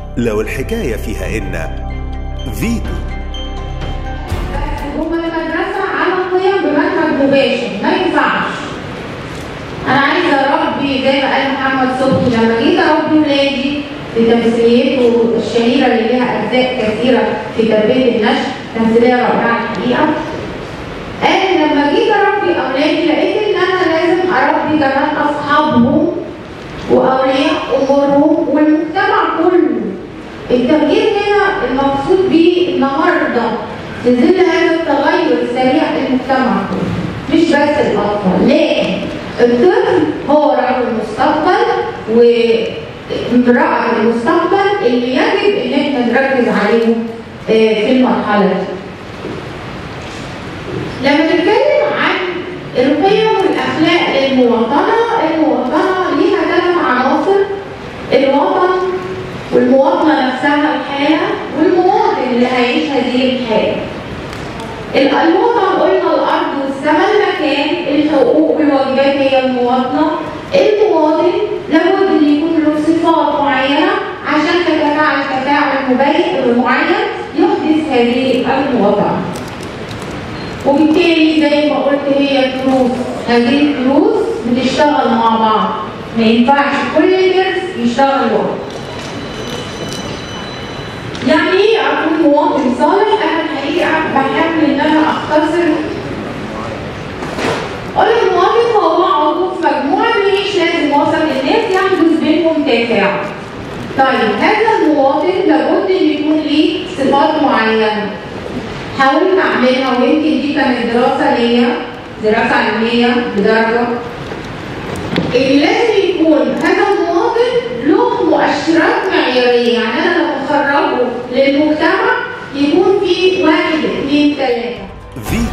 لو الحكاية فيها إن فيتو هما المدرسة على قيم بمنهج مباشر ما ينفعش أنا عايزة أربي زي ما قال محمد صبحي لما جيت أربي ولادي في تمثيليته الشهيرة اللي ليها أجزاء كثيرة في تربية النشء تمثيلية رائعة الحقيقة قال لما جيت أربي أولادي لقيت إن أنا لازم أربي كمان أصحابهم وأولياء أمورهم والمجتمع كله التغيير هنا المقصود بيه النهارده في ظل هذا التغير السريع في المجتمع مش بس الاطفال لكن الطفل هو رجل المستقبل وامرأة المستقبل اللي يجب ان احنا نركز عليهم آه، في المرحلة دي. لما نتكلم عن القيم والاخلاق للمواطنة المواطنة ليها ثلاث عناصر الوطن والمواطنة نفسها الحالة والمواطن اللي هيعيش هذه الحالة. الوطن قلنا الأرض والسماء المكان الحقوق والواجبات هي المواطنة المواطن لابد ان يكون له صفات معينة عشان تتفاعل تفاعل مبين معين يحدث هذه المواطنة. وبالتالي زي ما قلت هي الفلوس هذه الفلوس بتشتغل مع بعض ما ينفعش كل درس يشتغل لوحده يعني ايه اكون مواطن صالح انا الحقيقه بحاول ان انا اختصر قول المواطن هو عضو في مجموعه مش لازم يوصل للناس يحدث بينهم تفاعل طيب هذا المواطن لابد ان يكون ليه صفات معينه حاولت اعملها ويمكن دي كانت دراسه ليا دراسه علميه بدرجه اللي لازم يكون هذا المواطن له مؤشرات معياريه يعني انا لما اخرجه للمجتمع يكون في واحد اثنين ثلاثه فيتو